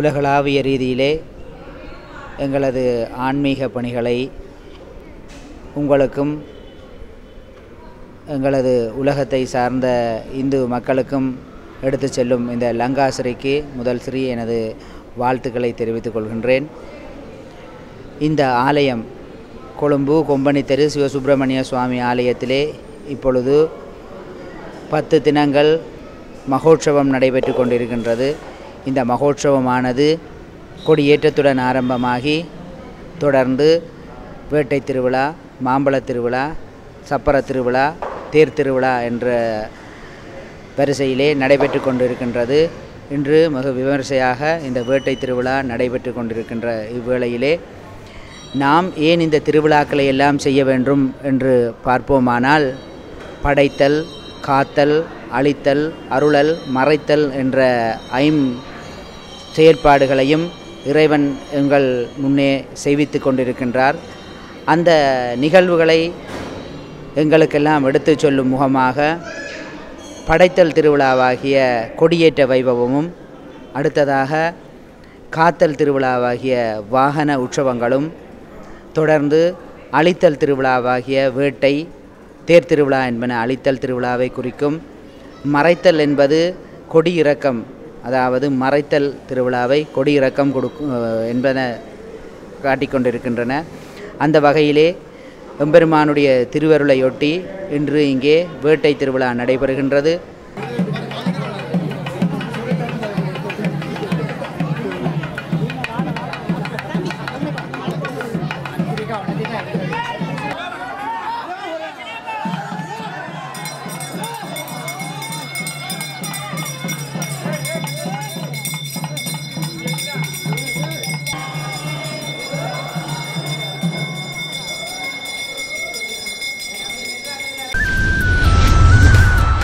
உலகளாவிய ரீதியிலே எங்களது ஆன்மீக பணிகளை உங்களுக்கும் எங்களது உலகத்தை சார்ந்த இந்து மக்களுக்கும் எடுத்து செல்லும் இந்த லங்காசிரிக்கு முதல் ஸ்ரீ எனது வாழ்த்துக்களை தெரிவித்துக் கொள்கின்றேன் இந்த ஆலயம் கொழும்பு கொம்பனி தெரு சிவசுப்பிரமணிய சுவாமி ஆலயத்திலே இப்பொழுது பத்து தினங்கள் மகோற்சவம் நடைபெற்று கொண்டிருக்கின்றது இந்த மகோற்சவமானது கொடியேற்றத்துடன் ஆரம்பமாகி தொடர்ந்து வேட்டை திருவிழா மாம்பழ திருவிழா சப்பர திருவிழா தேர் திருவிழா என்ற வரிசையிலே நடைபெற்று கொண்டிருக்கின்றது இன்று மிக விமர்சையாக இந்த வேட்டை திருவிழா நடைபெற்று கொண்டிருக்கின்ற இவ்வேளையிலே நாம் ஏன் இந்த திருவிழாக்களை எல்லாம் செய்ய வேண்டும் என்று பார்ப்போமானால் படைத்தல் காத்தல் அழித்தல் அருளல் மறைத்தல் என்ற ஐம் செயற்பாடுகளையும் இறைவன் எங்கள் முன்னே செய்வித்து கொண்டிருக்கின்றார் அந்த நிகழ்வுகளை எங்களுக்கெல்லாம் எடுத்துச் சொல்லும் முகமாக படைத்தல் திருவிழாவாகிய கொடியேற்ற வைபவமும் அடுத்ததாக காத்தல் திருவிழாவாகிய வாகன உற்சவங்களும் தொடர்ந்து அழித்தல் திருவிழாவாகிய வேட்டை தேர் திருவிழா என்பன அழித்தல் திருவிழாவை குறிக்கும் மறைத்தல் என்பது கொடியிறக்கம் அதாவது மறைத்தல் திருவிழாவை கொடியிறக்கம் கொடுக்கும் என்பன காட்டிக்கொண்டிருக்கின்றன அந்த வகையிலே எம்பெருமானுடைய திருவருளையொட்டி இன்று இங்கே வேட்டை திருவிழா நடைபெறுகின்றது